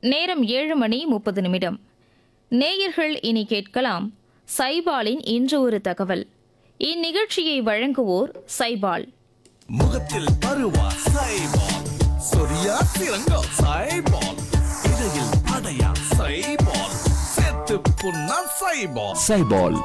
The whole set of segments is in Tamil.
நேரம் ஏழு மணி முப்பது நிமிடம் நேயர்கள் இனி கேட்கலாம் சைபாலின் இன்று ஒரு தகவல் இந்நிகழ்ச்சியை வழங்குவோர் சைபால் முகத்தில் பருவா சைபால் சொரியா சிறங்கோ சைபால் இடையில் படையா சைபால் செத்து புண்ணா சைபால் சைபால்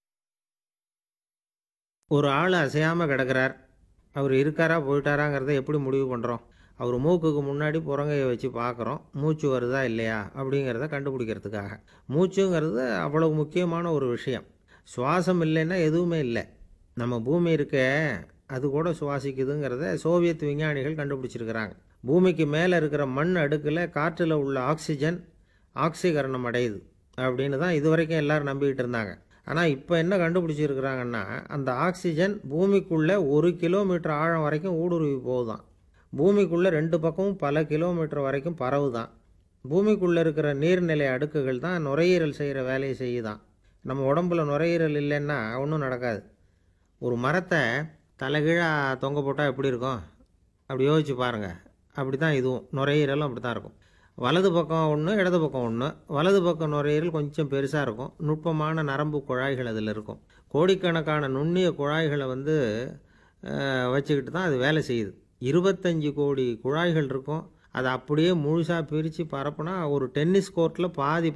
ஒரு ஆள் அசையாமல் கிடக்கிறார் அவர் இருக்காரா போயிட்டாராங்கிறத எப்படி முடிவு பண்ணுறோம் அவர் மூக்குக்கு முன்னாடி புறங்கையை வச்சு பார்க்குறோம் மூச்சு வருதா இல்லையா அப்படிங்கிறத கண்டுபிடிக்கிறதுக்காக மூச்சுங்கிறது அவ்வளவு முக்கியமான ஒரு விஷயம் சுவாசம் இல்லைன்னா எதுவுமே இல்லை நம்ம பூமி இருக்க அது கூட சுவாசிக்குதுங்கிறத சோவியத் விஞ்ஞானிகள் கண்டுபிடிச்சிருக்கிறாங்க பூமிக்கு மேலே இருக்கிற மண் அடுக்கில் காற்றில் உள்ள ஆக்சிஜன் ஆக்சிகரணம் அடையுது அப்படின்னு தான் இதுவரைக்கும் எல்லாரும் நம்பிக்கிட்டு இருந்தாங்க ஆனால் இப்போ என்ன கண்டுபிடிச்சிருக்கிறாங்கன்னா அந்த ஆக்சிஜன் பூமிக்குள்ளே ஒரு கிலோமீட்டர் ஆழம் வரைக்கும் ஊடுருவி போகுதான் பூமிக்குள்ளே ரெண்டு பக்கமும் பல கிலோமீட்டர் வரைக்கும் பரவுதான் பூமிக்குள்ளே இருக்கிற நீர்நிலை அடுக்குகள் தான் நுரையீரல் செய்கிற வேலையை செய்யுதான் நம்ம உடம்புல நுரையீரல் இல்லைன்னா ஒன்றும் நடக்காது ஒரு மரத்தை தலைகீழாக தொங்க போட்டால் எப்படி இருக்கும் அப்படி யோசிச்சு பாருங்கள் அப்படி தான் இதுவும் நுரையீரலும் அப்படி தான் இருக்கும் வலது பக்கம் ஒன்று இடது பக்கம் ஒன்று வலது பக்கம் நுரையீரல் கொஞ்சம் பெருசாக இருக்கும் நுட்பமான நரம்பு குழாய்கள் அதில் இருக்கும் கோடிக்கணக்கான நுண்ணிய குழாய்களை வந்து அஹ், வச்சுக்கிட்டு தான் அது வேலை செய்யுது இருபத்தஞ்சி கோடி குழாய்கள் இருக்கும் அதை அப்படியே முழுசாக பிரித்து பரப்புனா ஒரு டென்னிஸ் கோர்ட்டில் பாதி